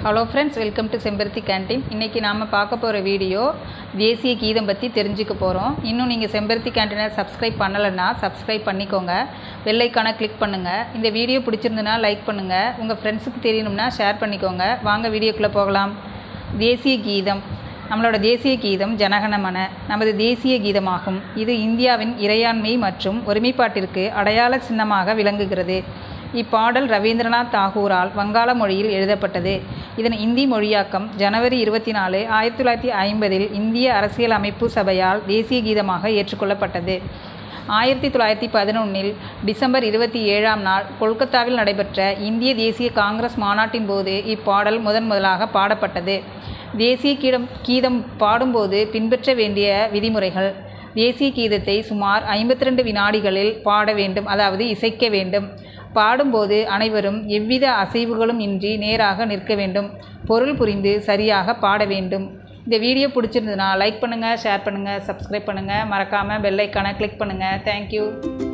hello friends welcome to Sembaruthi canteen இன்றைக்கி நாம் பார்க்க போகிற வீடியோ தேசிய கீதம் பற்றி தெரிஞ்சுக்க போகிறோம் இன்னும் நீங்கள் செம்பருத்தி கேண்டீனை சப்ஸ்கிரைப் பண்ணலைன்னா சப்ஸ்கிரைப் பண்ணிக்கோங்க வெள்ளைக்கான கிளிக் பண்ணுங்கள் இந்த வீடியோ பிடிச்சிருந்துன்னா லைக் பண்ணுங்கள் உங்கள் ஃப்ரெண்ட்ஸுக்கு தெரியணும்னா ஷேர் பண்ணிக்கோங்க வாங்க வீடியோக்குள்ளே போகலாம் தேசிய கீதம் நம்மளோட தேசிய கீதம் ஜனகணமன நமது தேசிய கீதமாகும் இது இந்தியாவின் இறையாண்மை மற்றும் ஒருமைப்பாட்டிற்கு அடையாள சின்னமாக விளங்குகிறது இப்பாடல் ரவீந்திரநாத் தாகூரால் வங்காள மொழியில் எழுதப்பட்டது இதன் இந்தி மொழியாக்கம் ஜனவரி இருபத்தி நாலு ஆயிரத்தி தொள்ளாயிரத்தி ஐம்பதில் இந்திய அரசியல் அமைப்பு சபையால் தேசிய கீதமாக ஏற்றுக்கொள்ளப்பட்டது ஆயிரத்தி தொள்ளாயிரத்தி பதினொன்றில் டிசம்பர் இருபத்தி ஏழாம் நாள் கொல்கத்தாவில் நடைபெற்ற இந்திய தேசிய காங்கிரஸ் மாநாட்டின் போது இப்பாடல் முதன் முதலாக பாடப்பட்டது தேசிய கீதம் கீதம் பாடும்போது பின்பற்ற வேண்டிய விதிமுறைகள் தேசிய கீதத்தை சுமார் ஐம்பத்தி ரெண்டு வினாடிகளில் பாட வேண்டும் அதாவது இசைக்க வேண்டும் பாடும்போது அனைவரும் எவ்வித அசைவுகளும் இன்றி நேராக நிற்க வேண்டும் பொருள் புரிந்து சரியாக பாட வேண்டும் இந்த வீடியோ பிடிச்சிருந்ததுன்னா லைக் பண்ணுங்கள் ஷேர் பண்ணுங்கள் சப்ஸ்கிரைப் பண்ணுங்கள் மறக்காமல் பெல் ஐக்கானை கிளிக் பண்ணுங்கள் தேங்க்யூ